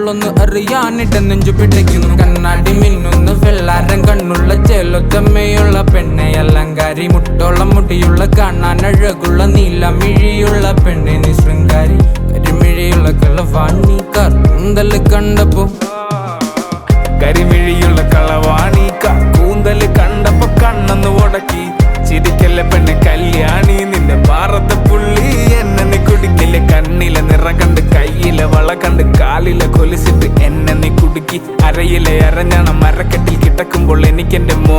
അവളൊന്ന് അറിയാനിട്ട് നെഞ്ചു പിടിക്കുന്നു കണ്ണാടി മിന്നുന്ന വെള്ളാരം കണ്ണുള്ള ചെലൊത്തമ്മയുള്ള പെണ്ണെ അലങ്കാരി മുട്ടോളം മുടിയുള്ള കാണാൻ അഴകുള്ള നീലമിഴിയുള്ള പെണ്ണെ നീ ശൃംഗാരി കരിമിഴിയുള്ള കളവാണി കറുന്തല് കണ്ടപ്പോ കരിമിഴിയുള്ള കളവാണി കൂന്തല് കണ്ടപ്പോ കണ്ണൊന്ന് ഉടക്കി ചിരിക്കല്ല പെണ്ണ് കല്യാണി നിന്റെ ഭാരത